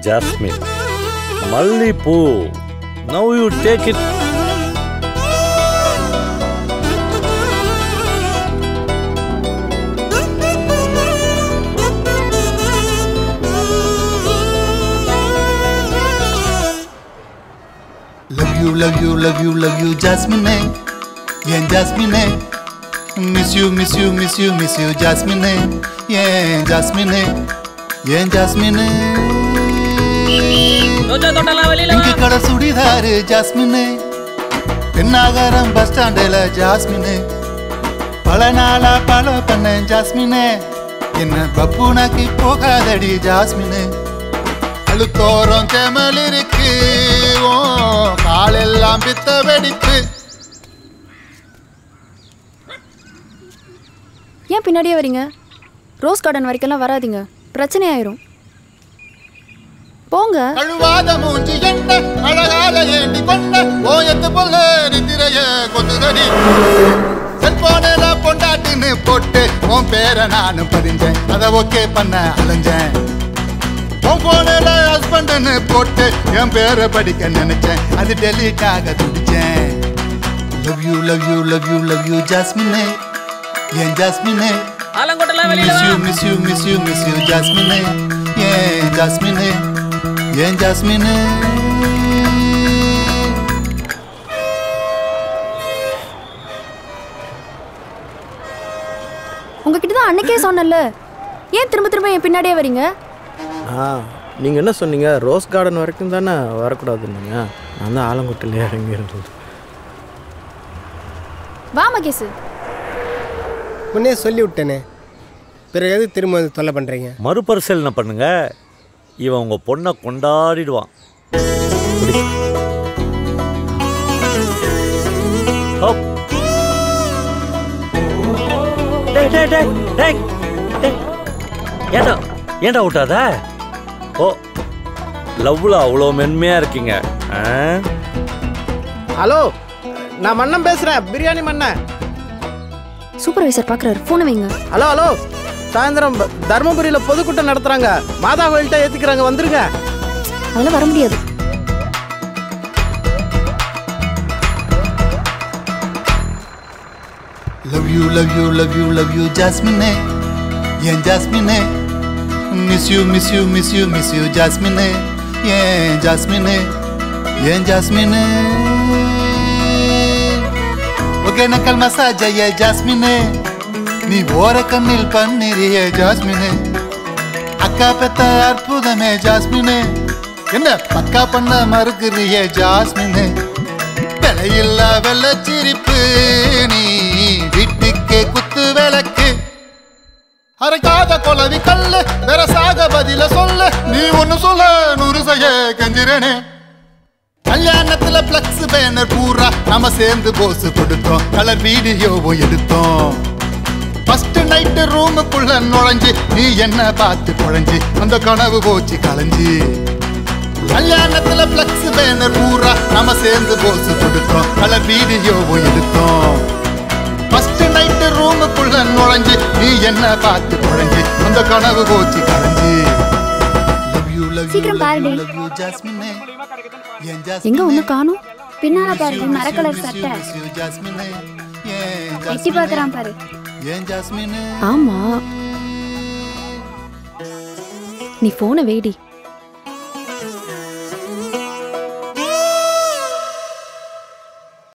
Jasmine மல்லிப்பூ now you take it love you love you love you love you ஜாஸ்மினே ஏன் ஜாஸ்மினே miss you miss you miss you miss you ஜாஸ்மினே ஏன் ஜாஸ்மினே ஏன் ஜாஸ்மினே ரோஜா தோட்டம்லாம் வெளியில இங்க கடை சுடிதாரு ஜாஸ்மினே பெண்ணாகரம் பஸ் ஸ்டாண்டில் ஜாஸ்மினே பல நாளா பல பண்ணேன் ஜாஸ்மினே என்ன பப்புனாக்கி போகாதடி ஜாஸ்மினே அழுத்தோரம் தேமல் இருக்கு ஓ காலெல்லாம் பித்த வெடிப்பு ஏன் பின்னாடியே வரீங்க ரோஸ் கார்டன் வரைக்கும்லாம் வராதீங்க பிரச்சனை ஆயிரும் போங்க கழுவாத மூஞ்சி என்ன அழகால ஏண்டி கொண்ட ஓயத்து பொல்ல நித்திரைய கொத்துதடி செல்போனில் பொண்டாட்டின்னு போட்டு உன் பேரை நானும் பதிஞ்சேன் அதை ஓகே பண்ண அலைஞ்சேன் உன் போனில் ஹஸ்பண்ட்னு போட்டு என் பேரை படிக்க நினைச்சேன் அது டெலீட் ஆக துடிச்சேன் love you love you love you love you ஜாஸ்மினே ஏன் ஜாஸ்மினே ஆலங்கோட்டெல்லாம் வெளியில மிஸ் வா you miss you miss you miss you ஜாஸ்மினே ஏன் ஜாஸ்மினே ஏன் ஜாஸ்மினே உங்ககிட்ட தான் அன்னைக்கே சொன்னேன்ல ஏன் திரும்ப திரும்ப என் பின்னாடியே வரீங்க ஆ நீங்கள் என்ன சொன்னீங்க ரோஸ் கார்டன் வரைக்கும் தானே வரக்கூடாதுன்னீங்க நான் தான் ஆலங்குட்டிலே இறங்கி இருந்தது வா மகேஷ் முன்னே சொல்லி விட்டேனே பிறகு எது திரும்ப வந்து தொல்லை பண்ணுறீங்க மறுபரிசீலனை பண்ணுங்க இவன் உங்க பொண்ணை கொண்டாடிடுவான் ஹப். டேய், டேய், டேய், டேய், டேய். ஏன்டா ஏன்டா விட்டாத ஓ லவ்ல அவ்வளோ மென்மையா இருக்கீங்க ஆ? ஹலோ நான் மன்னன் பேசுகிறேன் பிரியாணி மன்னன் சூப்பர்வைசர் பார்க்குறாரு ஃபோனை வைங்க ஹலோ ஹலோ சாயந்தரம் ப- தர்மபுரியில் பொதுக்கூட்டம் நடத்துகிறாங்க மாதா கோயில்கிட்ட ஏற்றிக்கிறாங்க வந்துருங்க அதெல்லாம் வர முடியாது love you love you love you love you ஜாஸ்மினே ஏன் ஜாஸ்மினே miss you miss you miss you miss you ஜாஸ்மினே ஏன் ஜாஸ்மினே ஏன் ஜாஸ்மினே ஒகேனக்கல் மசாஜ் ஐய ஜாஸ்மினே நீ ஓர கண்ணில் பன்னிறிய ஜாஸ்மினே அக்கா பெத்த அற்புதமே ஜாஸ்மினே என்ன பக்கா பண்ண மறுக்கிறிய ஜாஸ்மினே விலையில்லா வெள்ளச்சிரிப்பு நீ வீட்டுக்கே குத்து விளக்கு அரைக்காத கொலவி கல்லு வெரசாக பதில சொல்ல நீ ஒண்ணு சொல்ல நூறு செய்ய கஞ்சிரனே கல்யாணத்துல பிளக்ஸ் பேனர் பூரா நாம சேர்ந்து போஸ் கொடுத்தோம் கலர் வீடியோவும் எடுத்தோம் ஃபர்ஸ்ட் நைட்டு ரூமுக்குள்ள நுழைஞ்சு நீ என்ன பார்த்து குழஞ்சு அந்த கனவு போச்சு கலைஞ்சு கல்யாணத்துல பிளக்ஸ் பேனர் பூரா நாம சேர்ந்து போஸ் கொடுத்தோம் கலர் வீடியோவும் எடுத்தோம் ஃபர்ஸ்ட் நைட்டு ரூமுக்குள்ள நுழைஞ்சு நீ என்ன பார்த்து குழஞ்சு அந்த கனவு போச்சு கலைஞ்சு Love you, love you, சீக்கிரம் love பாருடி. you, love you, Jasmine. ஏன் எங்க Jasmine? ஒன்றும் காணும் பின்னால Miss பாரு you, miss மர you, கலர் miss you, சட்டை miss you, Jasmine. ஏன் எட்டி Jasmine? பாக்குறான் பாரு ஏன் ஜாஸ்மின் ஆமா நீ ஃபோனை வேடி